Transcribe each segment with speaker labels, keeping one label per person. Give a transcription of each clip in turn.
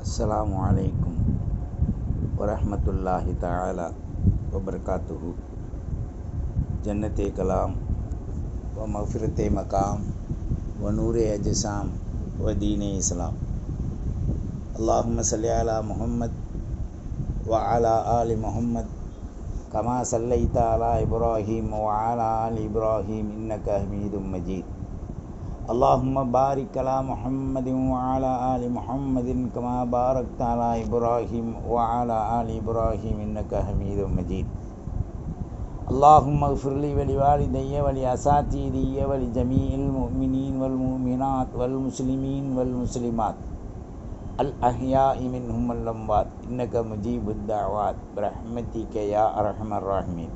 Speaker 1: அஸ்ஸலாமு அலைக்கும் வரஹ்மத்துல்லாஹி தஆலா வபரகாத்துஹு ஜன்னத்தே கலாம் வ மஃபிரத்தே மகாம் வ நூரே அஜ்சாம் வ தீனே இஸ்லாம் அல்லாஹும்ம ஸல்லி அலா முஹம்மத் வ அலா ஆலி முஹம்மத் கமா சல்லைத அலா இப்ராஹீம் வ அலா ஆலி இப்ராஹீம் இன்னக ஹமீதும் மஜீத் اللهم بارك على محمد وعلى آل محمد كما باركت على إبراهيم وعلى آل إبراهيم إنك حميد مجيد اللهم اغفر لي ولوالدي ولأساتذتي ولجميع المؤمنين والمؤمنات والمسلمين والمسلمات الأحياء منهم والأموات إنك مجيب الدعوات برحمتك يا أرحم الراحمين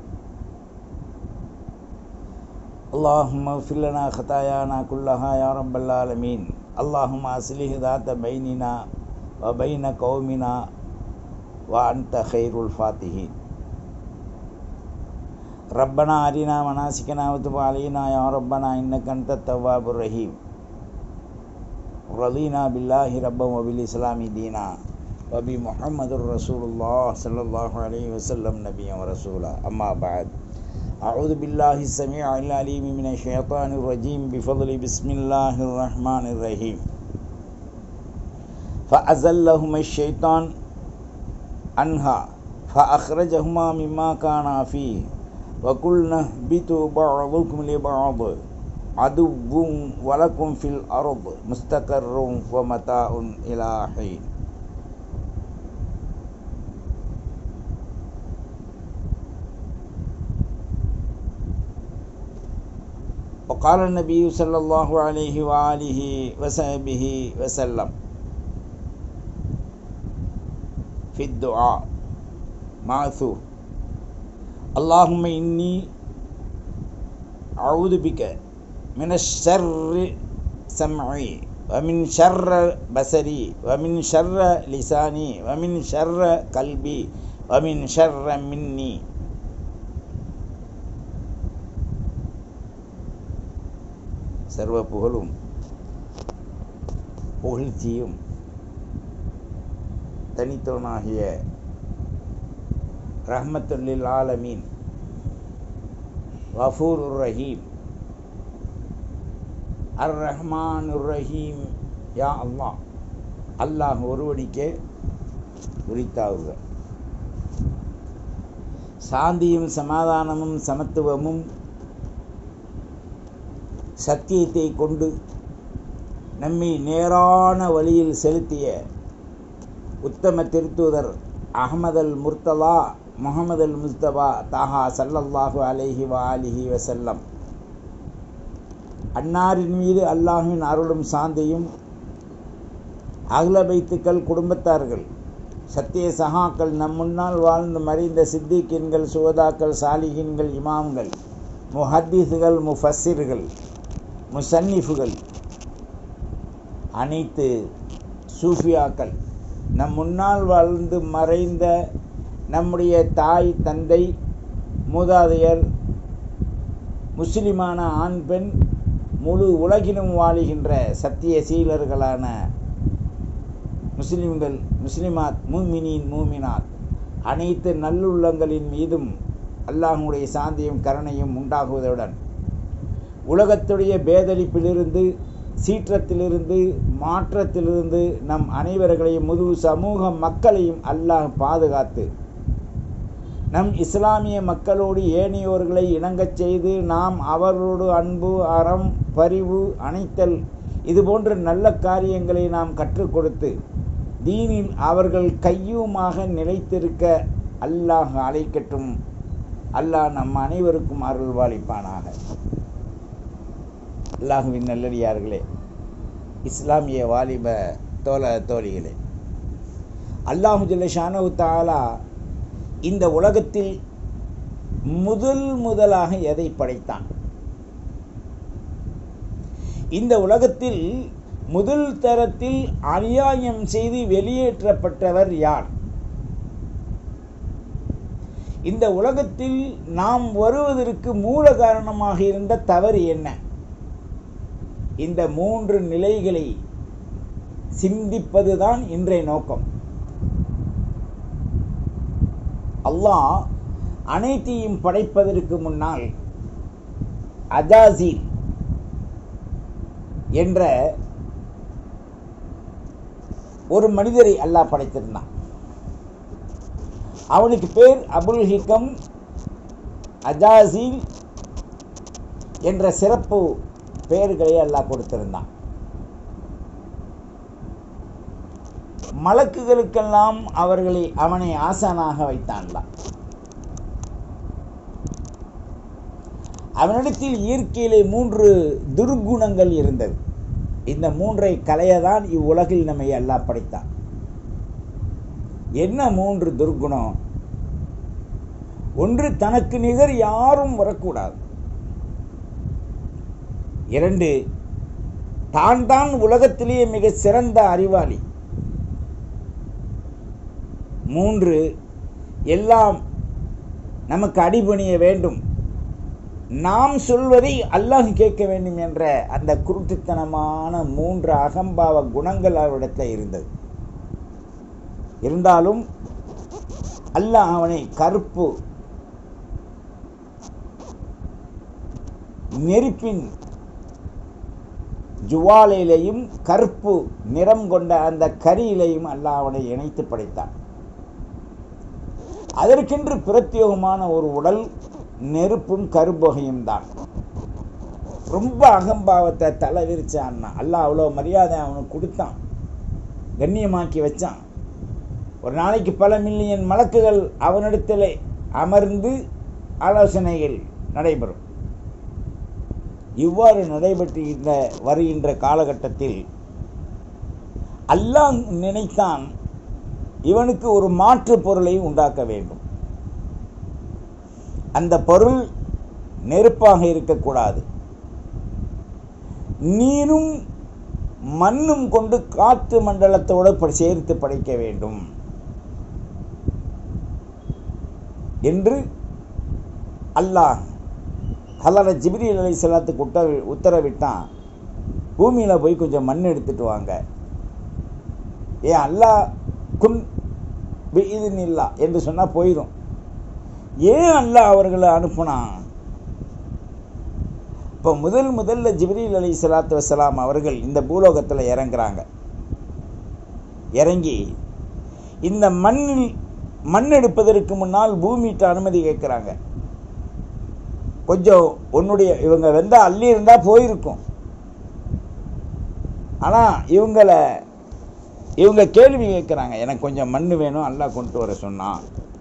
Speaker 1: اللهم اغفر لنا خطايانا كلها يا رب العالمين اللهم أصلح ذات بيننا وبين قومنا وأنت خير الفاتحين ربنا أرنا مناسكنا وتب علينا يا ربنا إنك أنت التواب الرحيم رضينا بالله ربا وبالإسلام دينا وبمحمد رسول الله صلى الله عليه وسلم نبيا ورسولا أما بعد أعوذ بالله السميع العليم من الشيطان الرجيم بفضل بسم الله الرحمن الرحيم فأزلهما الشيطان عنها فأخرجهما مما كانا فيه وقلنا اهبطوا بعضكم لبعض عدو ولكم في الأرض مستقر ومتاع إلى حين وقال النبي صلى الله عليه وآله وصحبه وسلم في الدعاء معثور اللهم إني أعوذ بك من الشر سمعي ومن شر بصري ومن شر لساني ومن شر قلبي ومن شر مني சர்வ புகழும் புகழ்ச்சியும் தனித்தவனாகிய ரஹ்மத்துல்லில் ஆலமீன் வஃபூர் ரஹீம் அர் ரஹ்மான் ரஹீம் யா அல்லாஹ் அல்லாஹ் ஒருவடிக்கே உரித்தாவுக சாந்தியும் சமாதானமும் சமத்துவமும் சத்தியத்தை கொண்டு நம்மை நேரான வழியில் செலுத்திய உத்தம திருத்தூதர் அகமதல் முர்த்தலா முகமது அல் முஸ்தபா தாஹா சல்லல்லாஹு அலைஹி வ அலிஹி வசல்லம் அன்னாரின் மீது அல்லாஹுவின் அருளும் சாந்தியும் அகிலபைத்துக்கள் குடும்பத்தார்கள் சத்திய சகாக்கள் நம் முன்னால் வாழ்ந்து மறைந்த சித்திகின்கள் சுவதாக்கள் சாலிகின்கள் இமாம்கள் முஹத்தீஸுகள் முஃபஸிர்கள் முசன்னிஃபுகள் அனைத்து சூஃபியாக்கள் நம் முன்னால் வாழ்ந்து மறைந்த நம்முடைய தாய் தந்தை மூதாதையர் முஸ்லிமான ஆண் பெண் முழு உலகிலும் வாழுகின்ற சத்திய சீலர்களான முஸ்லிம்கள் முஸ்லிமாத் மூமினின் மூமினாத் அனைத்து நல்லுள்ளங்களின் மீதும் அல்லாஹுடைய சாந்தியும் கருணையும் உண்டாகுவதுடன் உலகத்துடைய பேதளிப்பிலிருந்து சீற்றத்திலிருந்து மாற்றத்திலிருந்து நம் அனைவர்களையும் முழு சமூக மக்களையும் அல்லாஹ் பாதுகாத்து நம் இஸ்லாமிய மக்களோடு ஏனையோர்களை இணங்கச் செய்து நாம் அவர்களோடு அன்பு அறம் பரிவு அணைத்தல் இதுபோன்ற நல்ல காரியங்களை நாம் கற்றுக் கொடுத்து தீனில் அவர்கள் கையுமாக நிலைத்திருக்க அல்லாஹ் அழைக்கட்டும் அல்லாஹ் நம் அனைவருக்கும் அருள்வாளிப்பானாக அல்லாஹுவின் நல்லடியார்களே இஸ்லாமிய வாலிப தோழ தோழிகளே அல்லாஹு ஜல்லஷானு தாலா இந்த உலகத்தில் முதல் முதலாக எதை படைத்தான் இந்த உலகத்தில் முதல் தரத்தில் அநியாயம் செய்து வெளியேற்றப்பட்டவர் யார் இந்த உலகத்தில் நாம் வருவதற்கு மூல காரணமாக இருந்த தவறு என்ன இந்த மூன்று நிலைகளை சிந்திப்பதுதான் இன்றைய நோக்கம் அல்லாஹ் அனைத்தையும் படைப்பதற்கு முன்னால் அஜாசில் என்ற ஒரு மனிதரை அல்லாஹ் படைத்திருந்தான் அவனுக்கு பேர் அபுல் ஹிகம் அஜாசில் என்ற சிறப்பு பெயர்களை அல்லாஹ் கொடுத்திருந்தான் மலக்குகளுக்கெல்லாம் அவர்களை அவனை ஆசானாக வைத்தான்லாம் அவனிடத்தில் இயற்கையிலே மூன்று துர்க்குணங்கள் இருந்தது இந்த மூன்றை கலையதான் இவ்வுலகில் நம்மை அல்லாஹ் படைத்தான் என்ன மூன்று துர்க்குணம் ஒன்று தனக்கு நிகர் யாரும் வரக்கூடாது இரண்டு தான் தான் உலகத்திலேயே மிக சிறந்த அறிவாளி மூன்று எல்லாம் நமக்கு அடிபணிய வேண்டும் நாம் சொல்வதை அல்லாஹ் கேட்க வேண்டும் என்ற அந்த குருட்டுத்தனமான மூன்று அகம்பாவ குணங்கள் அவரிடத்தில் இருந்தது இருந்தாலும் அல்லாஹ் அவனை கருப்பு நெருப்பின் ஜுவாலையிலையும் கருப்பு நிறம் கொண்ட அந்த கரியிலையும் அல்லாஹ் அவனை இணைத்து படைத்தான் அதற்கென்று பிரத்யேகமான ஒரு உடல் நெருப்பும் கரும்பொகையும் தான் ரொம்ப அகம்பாவத்தை தலை விரிச்சான் அல்லாஹ் அவ்வளோ மரியாதை அவனுக்கு கொடுத்தான் கண்ணியமாக்கி வச்சான் ஒரு நாளைக்கு பல மில்லியன் மலக்குகள் அவனிடத்தில் அமர்ந்து ஆலோசனைகள் நடைபெறும் இவ்வாறு நடைபெற்ற வருகின்ற காலகட்டத்தில் அல்லாஹ் நினைத்தான் இவனுக்கு ஒரு மாற்று பொருளை உண்டாக்க வேண்டும் அந்த பொருள் நெருப்பாக இருக்கக்கூடாது நீரும் மண்ணும் கொண்டு காற்று மண்டலத்தோடு சேர்த்து படைக்க வேண்டும் என்று அல்லாஹ் ஹலர ஜிப்ரீல் அலி சலாத்துக்கு உத்த உத்தரவிட்டான் பூமியில் போய் கொஞ்சம் மண் எடுத்துட்டு வாங்க ஏன் அல்லாஹ் குன் இது இல்லா என்று சொன்னால் போயிடும் ஏன் அல்லாஹ் அவர்களை அனுப்புனான் இப்போ முதல் முதல்ல ஜிப்ரீல் அலி சலாத்து வசலாம் அவர்கள் இந்த பூலோகத்தில் இறங்குறாங்க இறங்கி இந்த மண்ணில் மண் எடுப்பதற்கு முன்னால் பூமியிட்ட அனுமதி கேட்குறாங்க கொஞ்சம் உன்னுடைய இவங்க வெந்தா அள்ளி இருந்தால் போயிருக்கும் ஆனால் இவங்களை இவங்க கேள்வி கேட்குறாங்க எனக்கு கொஞ்சம் மண் வேணும் அல்லாஹ் கொண்டு வர சொன்னான்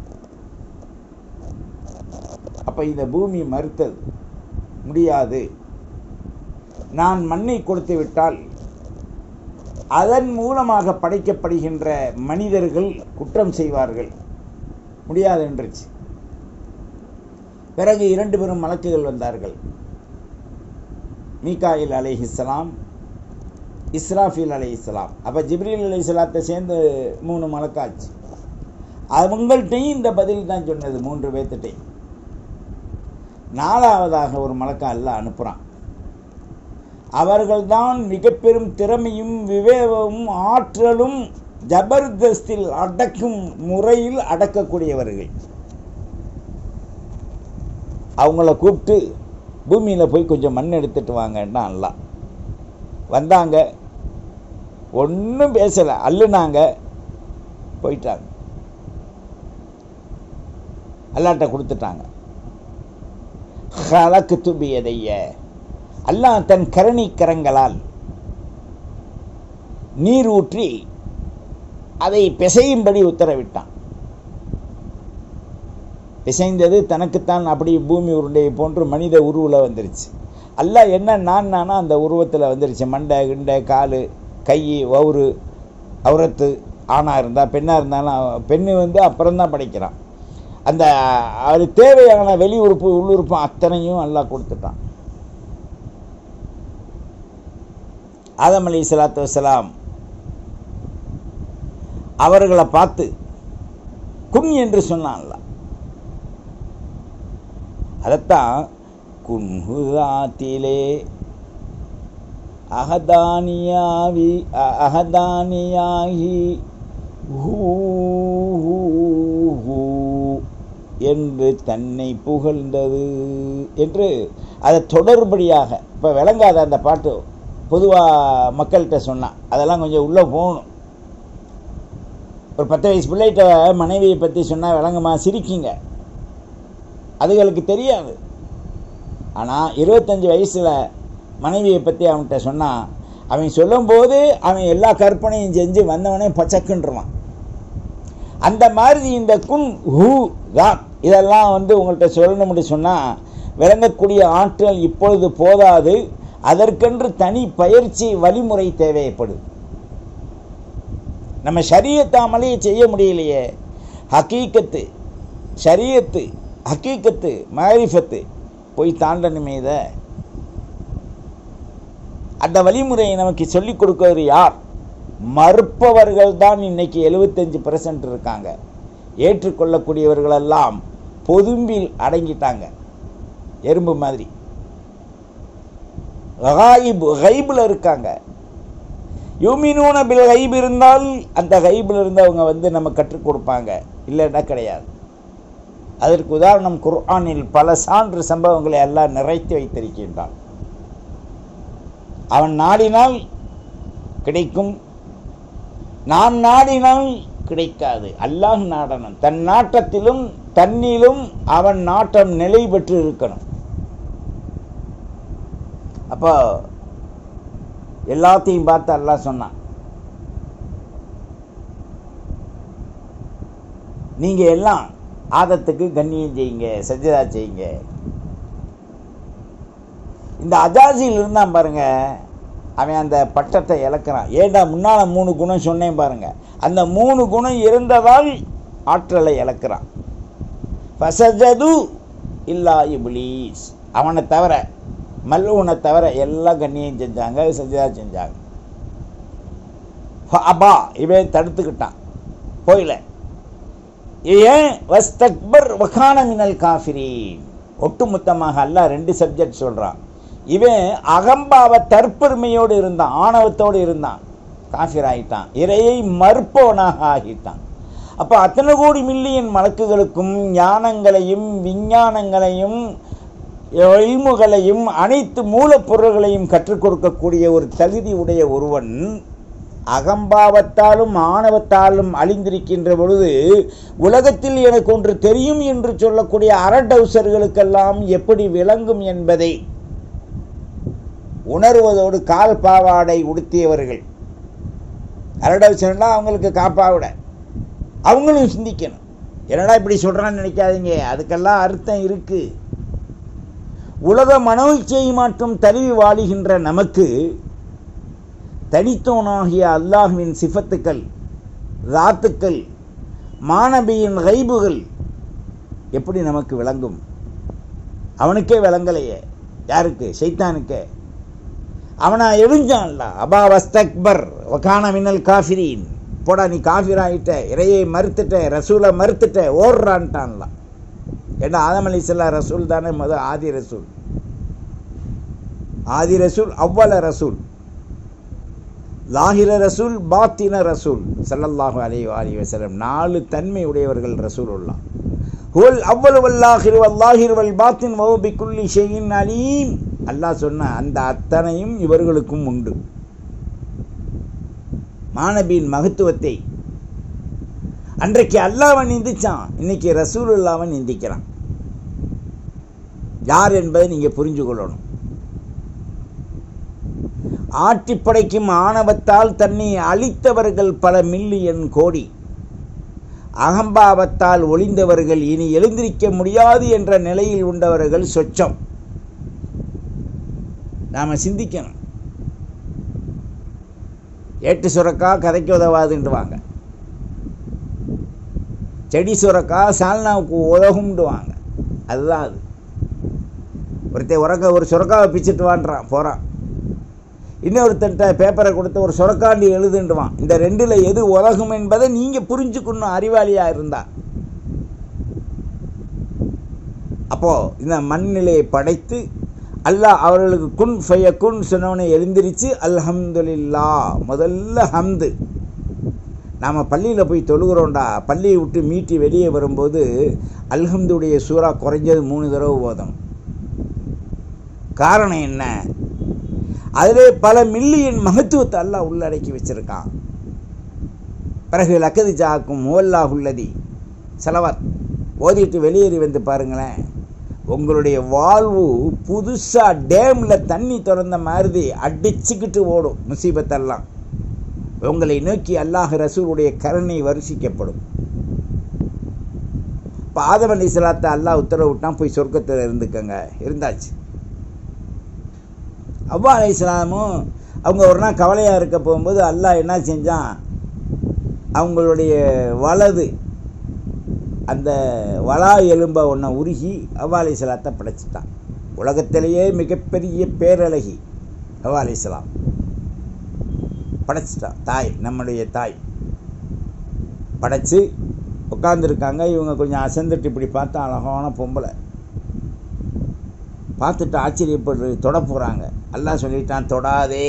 Speaker 1: அப்போ இந்த பூமி மறுத்தது முடியாது நான் மண்ணை கொடுத்து விட்டால் அதன் மூலமாக படைக்கப்படுகின்ற மனிதர்கள் குற்றம் செய்வார்கள் முடியாது என்றுச்சு பிறகு இரண்டு பெரும் மலக்குகள் வந்தார்கள் மீகாயில் அலைஹிஸ்லாம் இஸ்ராஃபில் அலை இஸ்லாம் அப்போ ஜிப்ரீல் அலை இஸ்லாத்தை சேர்ந்து மூணு மலக்காச்சு அவங்கள்ட்டையும் இந்த பதில் தான் சொன்னது மூன்று பேர்த்திட்டையும் நாலாவதாக ஒரு மலக்கா அல்ல அனுப்புகிறான் அவர்கள்தான் மிக பெரும் திறமையும் விவேகமும் ஆற்றலும் ஜபர்தஸ்தில் அடக்கும் முறையில் அடக்கக்கூடியவர்கள் அவங்கள கூப்பிட்டு பூமியில் போய் கொஞ்சம் மண் எடுத்துட்டு வாங்கன்னா அல்ல வந்தாங்க ஒன்றும் பேசலை அள்ளுனாங்க போயிட்டாங்க அல்லாட்ட கொடுத்துட்டாங்க ஹலக்கு துபியதைய அல்லாஹ் தன் கரணி கரங்களால் நீர் ஊற்றி அதை பிசையும்படி உத்தரவிட்டான் பிசைந்தது தனக்குத்தான் அப்படி பூமி உருண்டையை போன்று மனித உருவில் வந்துருச்சு அல்லாஹ் என்ன நான் நானா அந்த உருவத்தில் வந்துருச்சு மண்டை கிண்டை கால் கை வவுறு அவுரத்து ஆணாக இருந்தால் பெண்ணாக இருந்தாலும் பெண்ணு வந்து அப்புறம்தான் படைக்கிறான் அந்த அது தேவையான வெளி உறுப்பு உள்ளுறுப்பு அத்தனையும் அல்லாஹ் கொடுத்துட்டான் ஆதம் அலி சலாத்து வசலாம் அவர்களை பார்த்து குன் என்று சொன்னான்ல அதைத்தான் குன்ஹுதாத்திலே அகதானியாவி அ- அகதானியாகி ஹூ ஹூ ஹூ என்று தன்னை புகழ்ந்தது என்று அதை தொடர்படியாக இப்போ விளங்காத அந்த பாட்டு பொதுவாக மக்கள்கிட்ட சொன்னான் அதெல்லாம் கொஞ்சம் உள்ளே போகணும் ஒரு பத்து வயசு பிள்ளைகிட்ட மனைவியை பற்றி சொன்னால் விளங்குமா சிரிக்குங்க அதுகளுக்கு தெரியாது ஆனால் இருபத்தஞ்சி வயசில் மனைவியை பற்றி அவன்கிட்ட சொன்னான் அவன் சொல்லும்போது அவன் எல்லா கற்பனையும் செஞ்சு வந்தவனே பச்சக்குன்றான் அந்த மாதிரி இந்த குன் ஹூ தான் இதெல்லாம் வந்து உங்கள்கிட்ட சொல்லணும்னு சொன்னால் விளங்கக்கூடிய ஆற்றல் இப்பொழுது போதாது அதற்கென்று தனி பயிற்சி வழிமுறை தேவைப்படுது நம்ம ஷரியத்தாமலே செய்ய முடியலையே ஹக்கீக்கத்து ஷரியத்து ஹக்கீக்கத்து மாரிஃபத்து போய் தாண்டணுமே இதை அந்த வழிமுறையை நமக்கு சொல்லிக் கொடுக்கிறது யார் மறுப்பவர்கள் தான் இன்னைக்கு எழுபத்தஞ்சு பர்சன்ட் இருக்காங்க ஏற்றுக்கொள்ளக்கூடியவர்களெல்லாம் பொதும்பில் அடங்கிட்டாங்க எறும்பு மாதிரி காயிபு கைபில் இருக்காங்க யூமினூன பில் கைப் இருந்தால் அந்த கைபில் இருந்து அவங்க வந்து நம்ம கற்றுக் கொடுப்பாங்க இல்லைன்னா கிடையாது அதற்கு உதாரணம் குர்ஆனில் பல சான்று சம்பவங்களை எல்லாம் நிறைத்து வைத்திருக்கின்றான் அவன் நாடினால் கிடைக்கும் நாம் நாடினால் கிடைக்காது அல்லாஹ் நாடணும் தன் நாட்டத்திலும் தன்னிலும் அவன் நாட்டம் நிலை பெற்று இருக்கணும் அப்போ எல்லாத்தையும் பார்த்து அல்லாஹ் சொன்னான் நீங்க எல்லாம் ஆதத்துக்கு கண்ணியம் செய்யுங்க சஜ்ஜதா செய்யுங்க இந்த அஜாசியில் இருந்தான் பாருங்க அவன் அந்த பட்டத்தை இழக்கிறான் ஏண்டா முன்னால மூணு குணம் சொன்னேன் பாருங்க அந்த மூணு குணம் இருந்ததால் ஆற்றலை இழக்கிறான் ஃபசஜது இல்லா இப்லீஸ் அவனை தவிர மல்லுவனை தவிர எல்லாம் கண்ணியம் செஞ்சாங்க சஜ்ஜதா செஞ்சாங்க அப்பா இவன் தடுத்துக்கிட்டான் போயில ஏன் வஸ்தக்பர் வகான மினல் காஃபிரீன் ஒட்டுமொத்தமாக அல்லாஹ் ரெண்டு சப்ஜெக்ட் சொல்றான் இவன் அகம்பாவ தற்பெருமையோடு இருந்தான் ஆணவத்தோடு இருந்தான் காஃபிர் ஆகிட்டான் இறையை மறுப்பவனாக ஆகிட்டான் அப்போ அத்தனை கோடி மில்லியன் மலக்குகளுக்கும் ஞானங்களையும் விஞ்ஞானங்களையும் எல்முகளையும் அனைத்து மூலப்பொருள்களையும் கற்றுக் கொடுக்கக்கூடிய ஒரு தகுதி உடைய ஒருவன் அகம்பாவத்தாலும் ஆணவத்தாலும் அழிந்திருக்கின்ற பொழுது உலகத்தில் எனக்கு ஒன்று தெரியும் என்று சொல்லக்கூடிய அரடவுசர்களுக்கெல்லாம் எப்படி விளங்கும் என்பதை உணர்வதோடு கால் பாவாடை உடுத்தியவர்கள் அரடவுசர்னா அவங்களுக்கு காப்பாவிட அவங்களும் சிந்திக்கணும் என்னடா இப்படி சொல்கிறான்னு நினைக்காதீங்க அதுக்கெல்லாம் அர்த்தம் இருக்கு உலக மனோச்சை மாற்றும் தழுவி வாழுகின்ற நமக்கு தனித்தோனாகிய அல்லாஹுவின் சிஃபத்துக்கள் ராத்துக்கள் மாணபியின் கைபுகள் எப்படி நமக்கு விளங்கும் அவனுக்கே விளங்கலையே யாருக்கு சைத்தானுக்கே அவனா எழுஞ்சான்ல அபா வஸ்தக்பர் வகான மின்னல் காஃபிரீன் போடா நீ காஃபிர் ஆகிட்ட இறையை மறுத்துட்ட ரசூலை மறுத்துட்ட ஓடுறான்ட்டான்லாம் ஏன்னா ஆதம் அலிசல்லா ரசூல் தானே முத ஆதி ரசூல் ஆதி ரசூல் அவ்வள ரசூல் லாஹிர ரசூல் பாத்தின ரசூல் சல்லல்லாஹு அலி அலி வசலம் நாலு தன்மை உடையவர்கள் ரசூல் உள்ளா ஹுவல் அவ்வளவு வல்லாஹிர் வல்லாஹிர் வல் பாத்தின் வௌபி குல்லி ஷெயின் அலீம் அல்லாஹ் சொன்ன அந்த அத்தனையும் இவர்களுக்கும் உண்டு மாணபியின் மகத்துவத்தை அன்றைக்கு அல்லாவன் நிந்திச்சான் இன்னைக்கு ரசூல் அல்லாவன் நிந்திக்கிறான் யார் என்பதை நீங்க புரிஞ்சு கொள்ளணும் ஆட்டி படைக்கும் ஆணவத்தால் தன்னை அழித்தவர்கள் பல மில்லியன் கோடி அகம்பாவத்தால் ஒளிந்தவர்கள் இனி எழுந்திருக்க முடியாது என்ற நிலையில் உண்டவர்கள் சொச்சம் நாம சிந்திக்கணும் ஏட்டு சுரக்கா கதைக்கு உதவாதுன்றுவாங்க செடி சுரக்கா சால்னாவுக்கு உதகும்டுவாங்க அதுதான் அது ஒருத்தன் உரக்க ஒரு சுரக்காவை பிச்சுட்டு வான்றான் போகிறான் இன்னொருத்தன்ட்ட பேப்பரை கொடுத்து ஒரு சுரக்காண்டி எழுதுண்டுவான் இந்த ரெண்டில் எது உலகம் என்பதை நீங்கள் புரிஞ்சுக்கணும் அறிவாளியாக இருந்தா அப்போ இந்த மண்ணிலே படைத்து அல்லாஹ் அவர்களுக்கு குன் ஃபய குன் சொன்னவனை எழுந்திரிச்சு அல்ஹம்துலில்லா முதல்ல ஹம்து நாம் பள்ளியில் போய் தொழுகிறோண்டா பள்ளியை விட்டு மீட்டி வெளியே வரும்போது அல்ஹம்துடைய சூறா குறைஞ்சது மூணு தடவை போதும் காரணம் என்ன அதிலே பல மில்லியன் மகத்துவத்தை அல்லாஹ் உள்ளடக்கி வச்சிருக்கான் பிறகு லக்கதி ஜாக்கும் மோல்லா உள்ளதி செலவாத் ஓதிட்டு வெளியேறி வந்து பாருங்களேன் உங்களுடைய வாழ்வு புதுசாக டேமில் தண்ணி திறந்த மாதிரி அடிச்சுக்கிட்டு ஓடும் முசீபத்தெல்லாம் உங்களை நோக்கி அல்லாஹ் ரசூலுடைய கருணை வருஷிக்கப்படும் இப்போ ஆதம் அலி சலாத்தை அல்லாஹ் உத்தரவு விட்டான் போய் சொர்க்கத்தில் இருந்துக்கங்க இருந்தாச்சு அவ்வா அலி இஸ்லாமும் அவங்க ஒரு நாள் கவலையாக இருக்க போகும்போது அல்லாஹ் என்ன செஞ்சான் அவங்களுடைய வலது அந்த வலா எலும்பை ஒன்றை உருகி அவ்வா அலி சலாத்தை படைச்சிட்டான் உலகத்திலேயே மிகப்பெரிய பேரழகி அவ்வா அலி இஸ்லாம் படைச்சிட்டான் தாய் நம்முடைய தாய் படைச்சு உட்காந்துருக்காங்க இவங்க கொஞ்சம் அசந்துட்டு இப்படி பார்த்தா அழகான பொம்பளை பார்த்துட்டு ஆச்சரியப்பட்டு தொட போகிறாங்க எல்லாம் சொல்லிட்டான் தொடாதே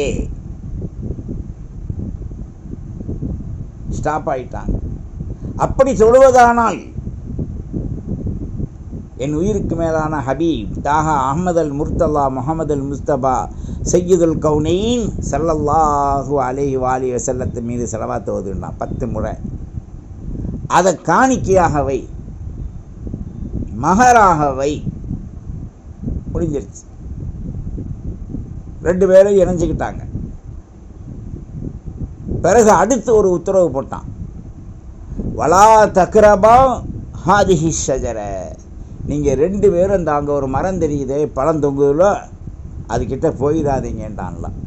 Speaker 1: ஸ்டாப் ஆயிட்டாங்க அப்படி தொழுவதானால் என் உயிருக்கு மேலான ஹபீப் தாஹா அஹமது அல் முர்த்தல்லா முகமது அல் முஸ்தபா சையீதுல் கவுனெயின் சல்லல்லாஹு அலைஹி வாலி வசல்லத்து மீது செலவாத்து ஓதுண்டான் பத்து முறை அதை காணிக்கையாக வை மகராக வை முடிஞ்சிருச்சு ரெண்டு பேரும் இணைஞ்சுக்கிட்டாங்க பிறகு அடுத்து ஒரு உத்தரவு போட்டான் வலா தக்ரபா ஹாதிஹி ஷஜர நீங்கள் ரெண்டு பேரும் இந்த அங்கே ஒரு மரம் தெரியுதே பழம் தொங்குதுல அதுக்கிட்ட போயிடாதீங்கன்றான்லாம்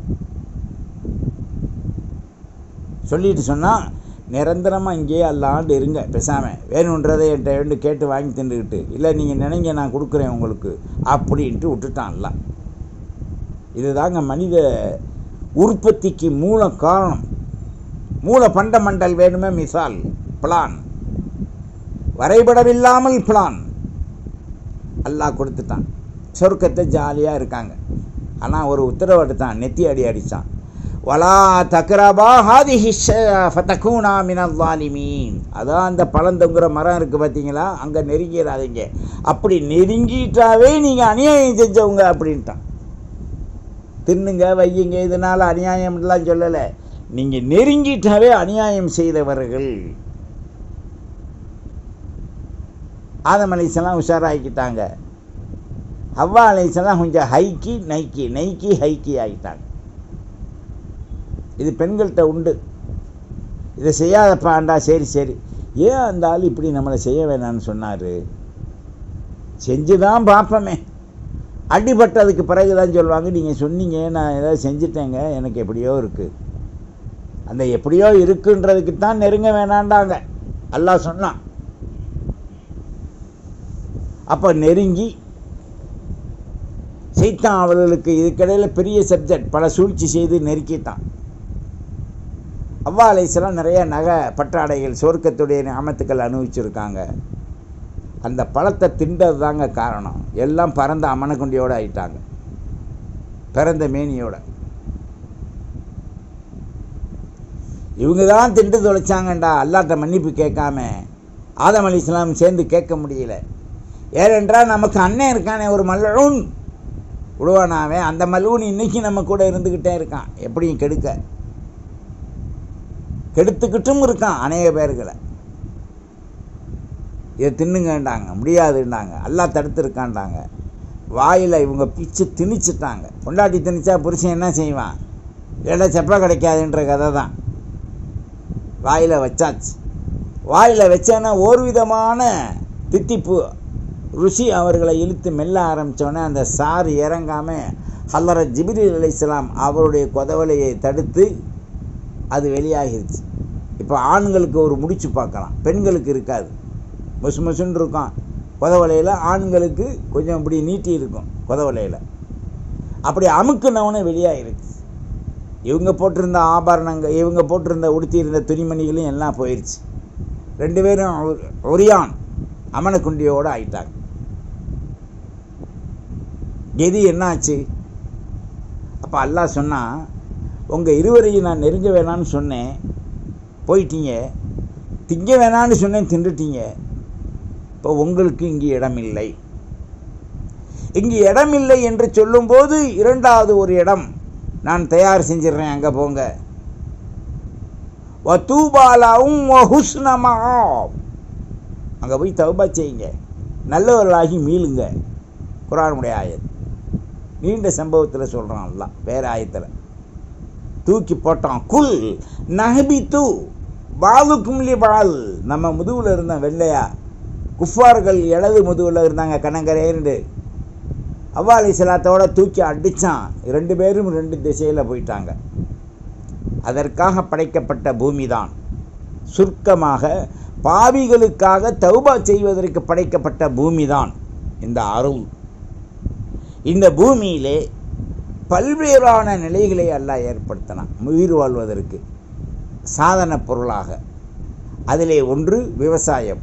Speaker 1: சொல்லிட்டு சொன்னால் நிரந்தரமாக இங்கேயே அல்லாண்டு இருங்க பேசாமல் வேணுன்றதை என்கிட்ட ரெண்டு கேட்டு வாங்கி தின்னுக்கிட்டு இல்லை நீங்கள் நினைங்க நான் கொடுக்குறேன் உங்களுக்கு அப்படின்ட்டு விட்டுட்டான்ல இதுதாங்க மனித உற்பத்திக்கு மூல காரணம் மூல பண்டமண்டல் வேணுமே மிசால் பிளான் வரைபடமில்லாமல் பிளான் அல்லாஹ் கொடுத்துட்டான் சொர்க்கத்தை ஜாலியாக இருக்காங்க ஆனால் ஒரு உத்தரவு எடுத்தான் நெத்தி அடி அடித்தான் வலா தக்ரபா ஹாதிஹி ஃபதகூனா மினல் ஸாலிமீன் அதான் அந்த பழந்தொங்குற மரம் இருக்குது பார்த்தீங்களா அங்கே நெருங்கிடாதீங்க அப்படி நெருங்கிட்டாவே நீங்கள் அநியாயம் செஞ்சவங்க அப்படின்ட்டான் தின்னுங்க வையுங்க இதனால் அநியாயம்லாம் சொல்லலை நீங்கள் நெருங்கிட்டாவே அநியாயம் செய்தவர்கள் ஆதம் அலிசலாம் உஷாராக்கிட்டாங்க ஹவ்வா அலிசலாம் கொஞ்சம் ஹைக்கி நைக்கி நைக்கி ஹைக்கி ஆகிட்டாங்க இது பெண்கள்கிட்ட உண்டு இதை செய்யாதப்பாண்டா சரி சரி ஏன் அந்த ஆள் இப்படி நம்மளை செய்ய வேணாம்னு சொன்னார் செஞ்சு தான் பார்ப்போமே அடிபட்டதுக்கு பிறகு தான் சொல்லுவாங்க நீங்கள் சொன்னீங்க நான் ஏதாவது செஞ்சிட்டேங்க எனக்கு எப்படியோ இருக்குது அந்த எப்படியோ இருக்குன்றதுக்கு தான் நெருங்க வேணாண்டாங்க அல்லாஹ் சொன்னான் அப்போ நெருங்கி சைத்தான் அவர்களுக்கு இதுக்கிடையில் பெரிய சப்ஜெக்ட் பல சூழ்ச்சி செய்து நெருக்கிட்டான் அவ்வா அலைசலாம் நிறைய நகை பட்டாடைகள் சொர்க்கத்துடைய அமத்துக்கள் அனுபவிச்சிருக்காங்க அந்த பழத்தை திண்டது தாங்க காரணம் எல்லாம் பறந்த அமனக்குண்டியோடு ஆயிட்டாங்க பிறந்த மேனியோட இவங்க தான் திண்டு தொலைச்சாங்கண்டா அல்லாட்ட மன்னிப்பு கேட்காம ஆதம் அலி இஸ்லாம் சேர்ந்து கேட்க முடியல ஏனென்றால் நமக்கு அண்ணன் இருக்கானே ஒரு மல்லூன் விடுவானாவே அந்த மல்லூன் இன்னைக்கு நம்ம கூட இருந்துக்கிட்டே இருக்கான் எப்படியும் கெடுக்க கெடுத்துக்கிட்டும் இருக்கான் அநேக பேர்களை இதை தின்னுங்கண்டாங்க முடியாதுன்னாங்க எல்லாம் தடுத்துருக்காண்டாங்க வாயில் இவங்க பிச்சு திணிச்சிட்டாங்க பொண்டாட்டி திணிச்சா புருஷன் என்ன செய்வான் இல்லைடா செப்ப கிடைக்காதுன்ற கதை தான் வாயில் வச்சாச்சு வாயில் வச்சேன்னா ஒரு விதமான தித்திப்பு ருசி அவர்களை இழுத்து மெல்ல ஆரம்பித்தோடனே அந்த சாறு இறங்காமல் ஹல்லர ஜிபிரி அலிஸ்லாம் அவருடைய கொதவலையை தடுத்து அது வெளியாகிருச்சு இப்போ ஆண்களுக்கு ஒரு முடிச்சு பார்க்கலாம் பெண்களுக்கு இருக்காது மொசு மொசுன்னு இருக்கும் கொதவலையில் ஆண்களுக்கு கொஞ்சம் இப்படி நீட்டி இருக்கும் கொதவலையில் அப்படி அமுக்குனவனே வெளியாகிருச்சு இவங்க போட்டிருந்த ஆபரணங்கள் இவங்க போட்டிருந்த உடுத்தியிருந்த துணிமணிகளும் எல்லாம் போயிடுச்சு ரெண்டு பேரும் ஒரியான் அமனக்குண்டியோடு ஆயிட்டாங்க கெதி என்னாச்சு அப்போ அல்லாஹ் சொன்னால் உங்கள் இருவரையும் நான் நெருங்க வேணான்னு சொன்னேன் போயிட்டீங்க திங்க வேணான்னு சொன்னேன் தின்றுட்டீங்க இப்போ உங்களுக்கு இங்கே இடமில்லை இங்கு இடமில்லை என்று சொல்லும்போது இரண்டாவது ஒரு இடம் நான் தயார் செஞ்சிடுறேன் அங்கே போங்க வத்தூபாலாவும் ஹுஸ்னமா அங்கே போய் தௌபா செய்யுங்க நல்லவர்களாகி மீளுங்க குரானுடைய ஆயத் நீண்ட சம்பவத்தில் சொல்கிறான் எல்லாம் வேற ஆயத்தில் தூக்கி போட்டான் குல் நஹபி தூ பாலுக்கும் பால் நம்ம முதுகில் இருந்த வெள்ளையா குஃபார்கள் இடது முதுகில் இருந்தாங்க கணங்கரேண்டு அவ்வா அலி சலாத்தோட தூக்கி அடித்தான் ரெண்டு பேரும் ரெண்டு திசையில் போயிட்டாங்க அதற்காக படைக்கப்பட்ட பூமி தான் சுருக்கமாக பாவிகளுக்காக தௌபா செய்வதற்கு படைக்கப்பட்ட பூமி தான் இந்த அருள் இந்த பூமியிலே பல்வேறான நிலைகளை அல்லாஹ் ஏற்படுத்தினான் உயிர் வாழ்வதற்கு சாதன பொருளாக அதிலே ஒன்று விவசாயம்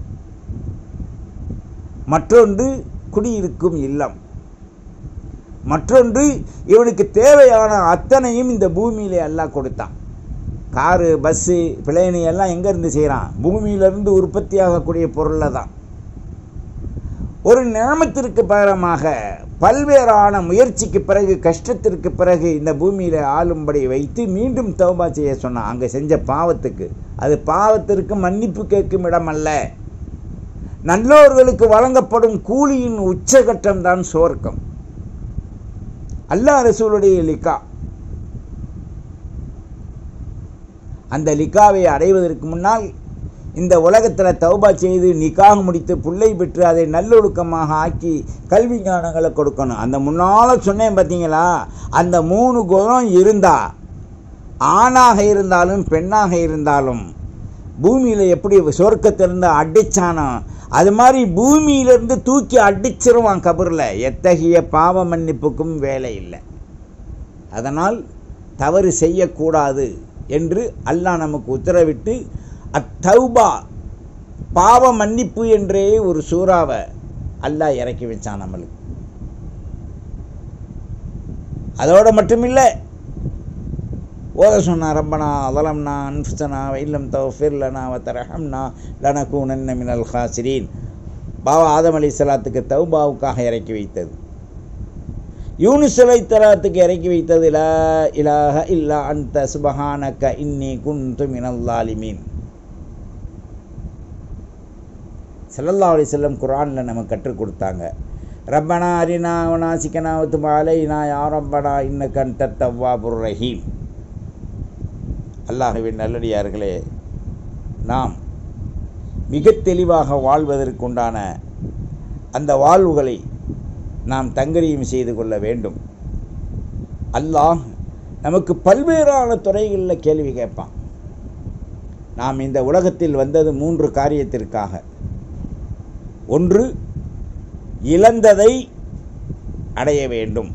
Speaker 1: மற்றொன்று குடியிருக்கும் இல்லம் மற்றொன்று இவனுக்கு தேவையான அத்தனையும் இந்த பூமியிலே எல்லாம் கொடுத்தான் காரு பஸ்ஸு பிளேனு எல்லாம் எங்கேருந்து செய்கிறான் பூமியிலிருந்து உற்பத்தியாகக்கூடிய பொருளில் தான் ஒரு நியமத்திற்கு பகரமாக பல்வேறான முயற்சிக்கு பிறகு கஷ்டத்திற்கு பிறகு இந்த பூமியில் ஆளும்படி வைத்து மீண்டும் தௌபா செய்ய சொன்னான் அங்கே செஞ்ச பாவத்துக்கு அது பாவத்திற்கு மன்னிப்பு கேட்கும் இடம் அல்ல நல்லோர்களுக்கு வழங்கப்படும் கூலியின் உச்சகட்டம் தான் சுவர்க்கம் அல்லாஹ் ரசூலுடைய லிக்கா அந்த லிக்காவை அடைவதற்கு முன்னால் இந்த உலகத்தில் தௌபா செய்து நிக்காக முடித்து புள்ளை பெற்று அதை நல்லொழுக்கமாக ஆக்கி கல்வி ஞானங்களை கொடுக்கணும் அந்த முன்னால் சொன்னேன் பார்த்தீங்களா அந்த மூணு குணம் இருந்தா ஆணாக இருந்தாலும் பெண்ணாக இருந்தாலும் பூமியில் எப்படி சொர்க்கத்திலிருந்து அடிச்சானோ அது மாதிரி பூமியிலிருந்து தூக்கி அடிச்சிருவான் கபரில் எத்தகைய பாவ மன்னிப்புக்கும் வேலை இல்லை அதனால் தவறு செய்யக்கூடாது என்று அல்லாஹ் நமக்கு உத்தரவிட்டு அத்தௌபா பாவ மன்னிப்பு என்றே ஒரு சூறாவை அல்லாஹ் இறக்கி வச்சான் நம்மளுக்கு அதோட மட்டுமில்லை ஓத சொன்னா ரப்பனா அதலம்னா அன்ஃபுசனா இல்லம் தௌஃபிர் லனா வத்தரஹம்னா லனகூனன்ன மினல் ஹாசிரீன் பாபா ஆதம் அலி சலாத்துக்கு தௌபாவுக்காக இறக்கி வைத்தது யூனுஸ் அலை தலாத்துக்கு இறக்கி வைத்தது லா இலாஹ இல்லா அந்த சுபஹானக்க இன்னி குந்து மினல் லாலிமீன் சல்லல்லா அலி செல்லம் குரானில் நமக்கு கற்றுக் கொடுத்தாங்க ரப்பனா அரினா அவனாசிக்கனா துபாலைனா யாரப்பனா இன்ன கண்ட தவ்வாபுர் ரஹீம் அல்லாஹுவின் நல்லடியார்களே நாம் மிக தெளிவாக வாழ்வதற்குண்டான அந்த வாழ்வுகளை நாம் தங்கரியும் செய்து கொள்ள வேண்டும் அல்லாஹ் நமக்கு பல்வேறான துறைகளில் கேள்வி கேட்பான் நாம் இந்த உலகத்தில் வந்தது மூன்று காரியத்திற்காக ஒன்று இழந்ததை அடைய வேண்டும்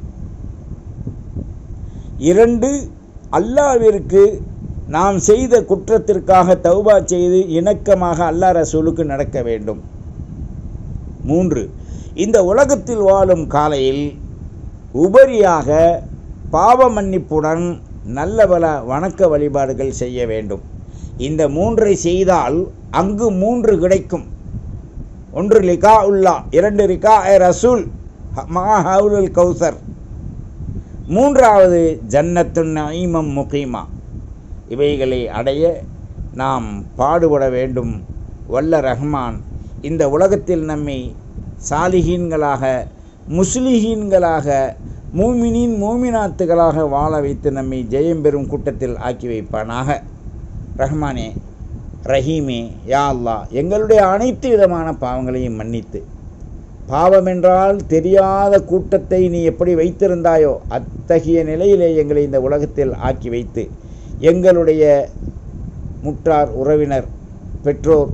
Speaker 1: இரண்டு அல்லாவிற்கு நாம் செய்த குற்றத்திற்காக தௌபா செய்து இணக்கமாக அல்லாஹ் ரசூலுக்கு நடக்க வேண்டும் மூன்று இந்த உலகத்தில் வாழும் காலையில் உபரியாக பாவ மன்னிப்புடன் நல்ல பல வணக்க வழிபாடுகள் செய்ய வேண்டும் இந்த மூன்றை செய்தால் அங்கு மூன்று கிடைக்கும் ஒன்று லிகா உல்லா இரண்டு ரிகா ஏ ரசூல் மா ஹவுலுல் கௌசர் மூன்றாவது ஜன்னத்துன் நஈமம் முகீமா இவைகளை அடைய நாம் பாடுபட வேண்டும் வல்ல ரஹ்மான் இந்த உலகத்தில் நம்மை சாலிஹீன்களாக முஸ்லிஹீன்களாக மூமினின் மூமினாத்துகளாக வாழ வைத்து நம்மை ஜெயம் பெறும் கூட்டத்தில் ஆக்கி வைப்பானாக ரஹ்மானே ரஹீமே யா அல்லா எங்களுடைய அனைத்து விதமான பாவங்களையும் மன்னித்து பாவம் என்றால் தெரியாத கூட்டத்தை நீ எப்படி வைத்திருந்தாயோ அத்தகைய நிலையிலே எங்களை இந்த உலகத்தில் ஆக்கி வைத்து எங்களுடைய முற்றார் உறவினர் பெற்றோர்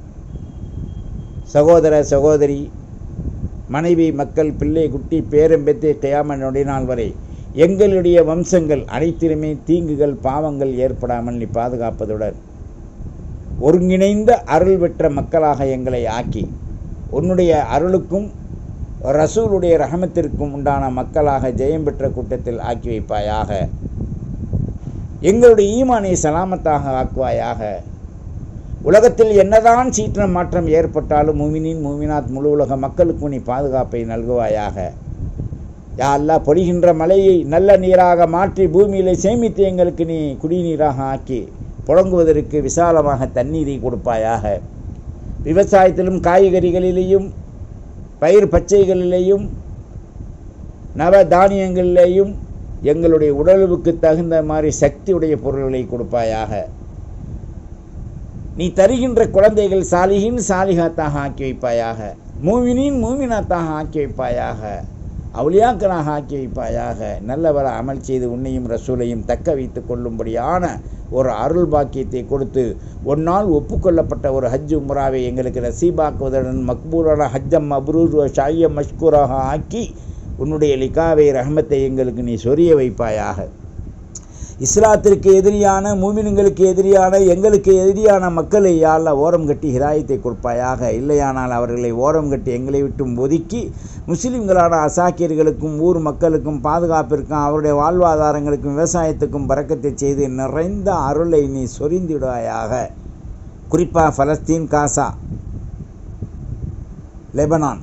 Speaker 1: சகோதர சகோதரி மனைவி மக்கள் பிள்ளை குட்டி பேரம்பெத்து கியாம நொடிநாள் வரை எங்களுடைய வம்சங்கள் அனைத்திலுமே தீங்குகள் பாவங்கள் ஏற்படாமல் நீ பாதுகாப்பதுடன் ஒருங்கிணைந்த அருள் பெற்ற மக்களாக எங்களை ஆக்கி உன்னுடைய அருளுக்கும் ரசூலுடைய ரஹமத்திற்கும் உண்டான மக்களாக ஜெயம் பெற்ற கூட்டத்தில் ஆக்கி வைப்பாயாக எங்களுடைய ஈமானை சலாமத்தாக ஆக்குவாயாக உலகத்தில் என்னதான் சீற்ற மாற்றம் ஏற்பட்டாலும் மூமினின் மூமினாத் முழு உலக மக்களுக்கு நீ பாதுகாப்பை நல்குவாயாக யா அல்லாஹ் பொழிகின்ற மழையை நல்ல நீராக மாற்றி பூமியிலே சேமித்து எங்களுக்கு நீ குடிநீராக ஆக்கி புழங்குவதற்கு விசாலமாக தண்ணீரை கொடுப்பாயாக விவசாயத்திலும் காய்கறிகளிலேயும் பயிர் பச்சைகளிலேயும் நவ தானியங்களிலேயும் எங்களுடைய உடலுக்கு தகுந்த மாதிரி சக்தியுடைய பொருள்களை கொடுப்பாயாக நீ தருகின்ற குழந்தைகள் சாலிகின் சாலிகாத்தாக ஆக்கி வைப்பாயாக மூமினின் மூமினாத்தாக ஆக்கி வைப்பாயாக அவுளியாக்களாக ஆக்கி வைப்பாயாக நல்லவர அமல் செய்து உன்னையும் ரசூலையும் தக்க வைத்து கொள்ளும்படியான ஒரு அருள் பாக்கியத்தை கொடுத்து ஒன்னால் ஒப்புக்கொள்ளப்பட்ட ஒரு ஹஜ் உம்ராவை எங்களுக்கு நசீபாக்குவதுடன் மக்பூலான ஹஜ்ஜம் மப்ரூர் ஷாயம் மஷ்கூராக ஆக்கி உன்னுடைய லிகாவை ரஹமத்தை எங்களுக்கு நீ சொரிய வைப்பாயாக இஸ்லாத்திற்கு எதிரியான மூமின்களுக்கு எதிரியான எங்களுக்கு எதிரியான மக்களை யாழ்ல ஓரம் கட்டி ஹிதாயத்தை கொடுப்பாயாக இல்லையானால் அவர்களை ஓரம் கட்டி எங்களை விட்டும் ஒதுக்கி முஸ்லிம்களான அசாக்கியர்களுக்கும் ஊர் மக்களுக்கும் பாதுகாப்பிற்கும் அவருடைய வாழ்வாதாரங்களுக்கும் விவசாயத்துக்கும் பறக்கத்தை செய்து நிறைந்த அருளை நீ சொரிந்திடுவாயாக குறிப்பாக Palestine Gaza Lebanon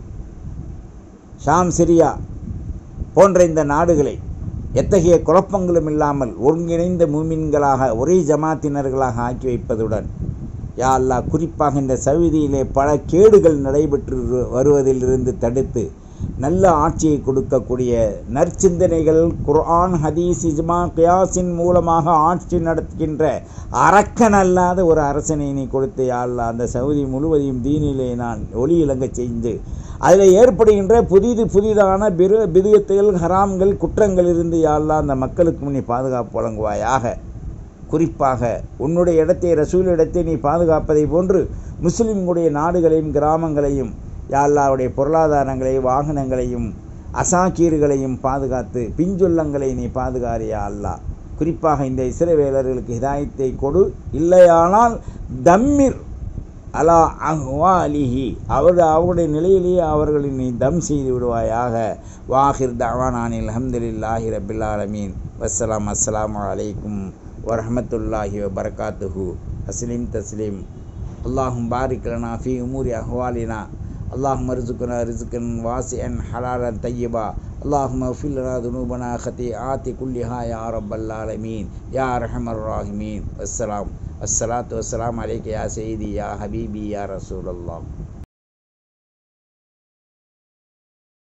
Speaker 1: Sham Syria போன்ற இந்த நாடுகளை எத்தகைய குழப்பங்களும் இல்லாமல் ஒருங்கிணைந்த மூமின்களாக ஒரே ஜமாத்தினர்களாக ஆக்கி வைப்பதுடன் யா அல்லாஹ் குறிப்பாக இந்த சவிதியிலே பல கேடுகள் நடைபெற்று வருவதிலிருந்து தடுத்து நல்ல ஆட்சியை கொடுக்கக்கூடிய நற்சிந்தனைகள் குர்ஆன் ஹதீஸ் இஜ்மா கியாஸின் மூலமாக ஆட்சி நடத்துகின்ற அரக்கன் அல்லாத ஒரு அரசனை நீ கொடுத்து யா அல்லாஹ் அந்த சவுதி முழுவதையும் தீனிலே நான் ஒளி இளங்கச் செய்து அதில் ஏற்படுகின்ற புதிது புதிதான பிரு பிதுகத்துகள் ஹராம்கள் குற்றங்கள் இருந்து யாழ்லா அந்த மக்களுக்கு நீ பாதுகாப்பு வழங்குவாயாக குறிப்பாக உன்னுடைய இடத்தை ரசூல் இடத்தை நீ பாதுகாப்பதை போன்று முஸ்லிம்களுடைய நாடுகளையும் கிராமங்களையும் யாழ்லாவுடைய பொருளாதாரங்களையும் வாகனங்களையும் அசாக்கீர்களையும் பாதுகாத்து பிஞ்சுள்ளங்களை நீ பாதுகாரியா அல்லா குறிப்பாக இந்த இஸ்ரவேலர்களுக்கு ஹிதாயத்தை கொடு இல்லையானால் தம்மிர் அலா அஹ்வாலிஹி அவர் அவருடைய நிலையிலேயே அவர்களை நீ தம் செய்து விடுவாயாக வாஹிர் தவானானில் அஹமதுல்லாஹி ரபில் ஆலமீன் வஸ்ஸலாம் அஸ்ஸலாமு அலைக்கும் வரஹமத்துல்லாஹி வபரகாத்துஹு அஸ்லீம் தஸ்லீம் அல்லாஹும் பாரிக் லனா ஃபி உமூரி அஹ்வாலினா اللهم ارزقنا رزقا واسعا حلالا طيبا اللهم اغفر لنا ذنوبنا خطيئات كلها يا رب العالمين يا ارحم الراحمين والسلام الصلاة والسلام عليك يا سيدي يا حبيبي يا رسول الله